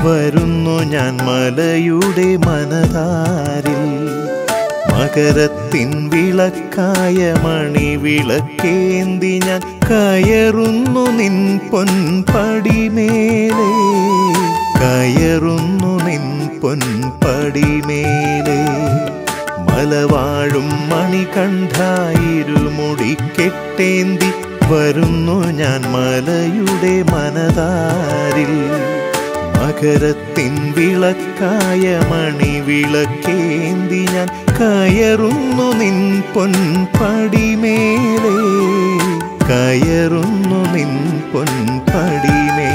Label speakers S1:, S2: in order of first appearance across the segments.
S1: വരുന്നു ഞാൻ മലയുടെ മനതാരിൽ മകരത്തിൻ വിളക്കായ മണിവിളക്കേന്തി ഞാൻ കയറുന്നു നിൻ പൊൻപടിമേലെ കയറുന്നു നിൻ പൊൻപടിമേലെ മലവാഴും മണികണ്ഠായിരുമുടി കെട്ടേന്തി വരുന്നു ഞാൻ മലയുടെ മനതാരിൽ മകരത്തിൻ വിളക്കായ മണിവിളക്കേന്തി ഞാൻ കയറുന്നു നിൻ പൊൻപടിമേലെ കയറുന്നു നിൻ പൊൻപടിമേലെ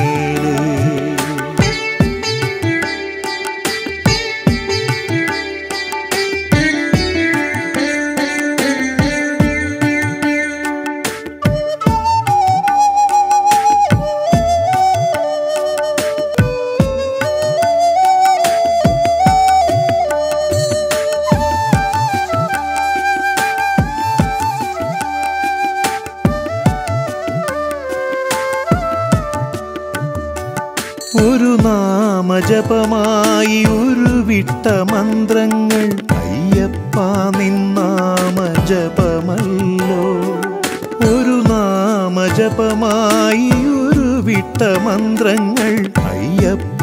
S1: ഒരു നാമജപമായി ഉരുവിട്ട മന്ത്രങ്ങൾ അയ്യപ്പ നിന്നാമജപമല്ലോ ഒരു നാമജപമായി ഉരുവിട്ട മന്ത്രങ്ങൾ അയ്യപ്പ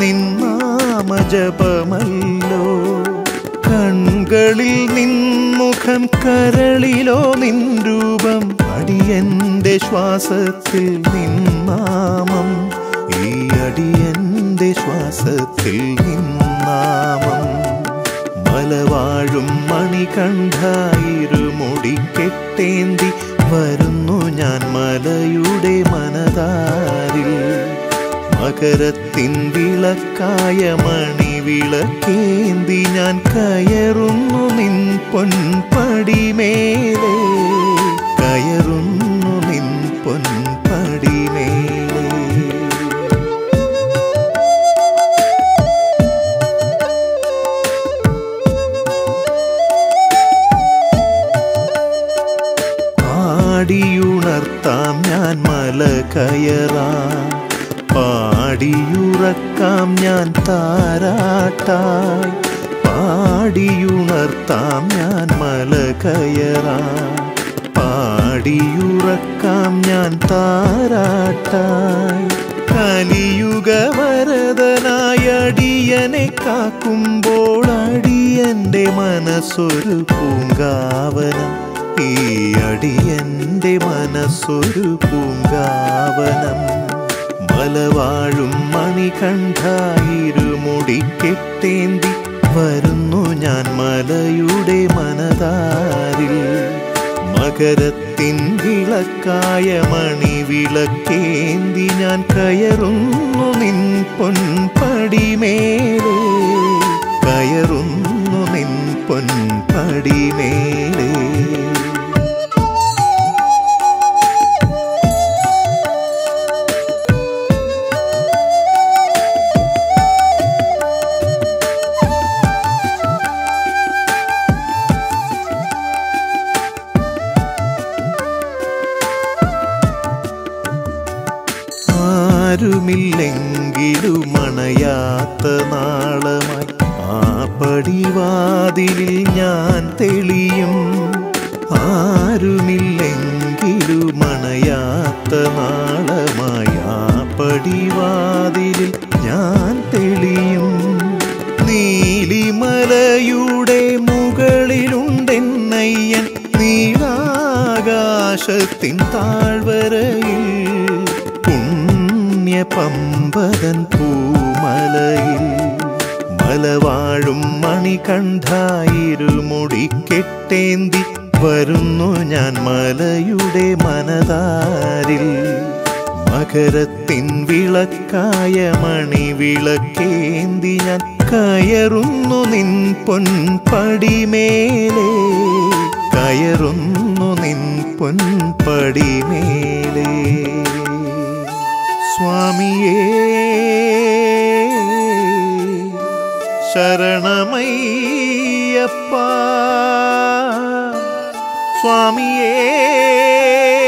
S1: നിന്നാമജപമല്ലോ കൺകളിൽ നിൻമുഖം കരളിലോ നിൻ രൂപം അടിയന്റെ ശ്വാസത്തിൽ നിന്നാമം ഈ അടിയന്റെ ശ്വാസത്തിൽ നിന്നാമം മലവാഴും മണികണ്ഠായിരുമുടി കെട്ടേന്തി വരുന്നു ഞാൻ മലയുടെ മനതാരിൽ മകരത്തിൻ വിളക്കായ മണിവിളക്കേന്തി ഞാൻ കയറുന്നു നിൻ പൊൻപടിമേലെ കയറുന്നു നിൻ പൊൻപടിമേലെ പാടിയുണർത്താം ഞാൻ മല കയറാം പാടിയുറക്കാം ഞാൻ താരാട്ടായി പാടിയുണർത്താം ഞാൻ മല കയറാം പാടിയുറക്കാം ഞാൻ താരാട്ടായി കലിയുഗ വരദനായ അടിയനെ കാക്കുമ്പോൾ അടിയന്റെ മനസ്സൊരു പൂങ്കാവനം ഈ അടിയന്റെ മനസ്സൊരു പൂങ്കാവനം മലവാഴും മണികണ്ഠായിരുമുടി കെട്ടേന്തി വരുന്നു ഞാൻ മലയുടെ മനതാരിൽ മകരത്തിൻ വിളക്കായ മണിവിളക്കേന്തി ഞാൻ കയറുന്നു നിൻ പൊൻപടിമേലെ കയറുന്നു നിൻ പൊൻപടിമേലെ ആരുമില്ലെങ്കിലും അണയാത്ത നാളമായി ആ പടിവാതിലിൽ ഞാൻ തെളിയും ആരുമില്ലെങ്കിലും അണയാത്ത നാളമായി ആ പടിവാതിലിൽ ഞാൻ തെളിയും നീലിമലയുടെ മുകളിലുണ്ടെന്നയ്യൻ നീളാകാശത്തിൻ താഴ്വരയിൽ പുണ്യ പമ്പതൻ പൂമലയിൽ മലവാഴും മണികണ്ഠായിരുമുടി കെട്ടേന്തി വരുന്നു ഞാൻ മലയുടെ മനതാരിൽ മകരത്തിൻ വിളക്കായ മണിവിളക്കേന്തി ഞാൻ കയറുന്നു നിൻ പൊൻപടിമേലെ കയറുന്നു നിൻ പൊൻപടിമേലെ സ്വാമിയേ ശരണമയ്യപ്പ സ്വാമിയേ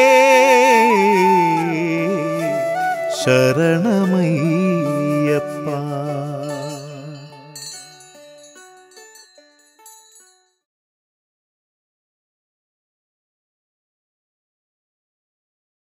S1: ശരണമയ്യപ്പ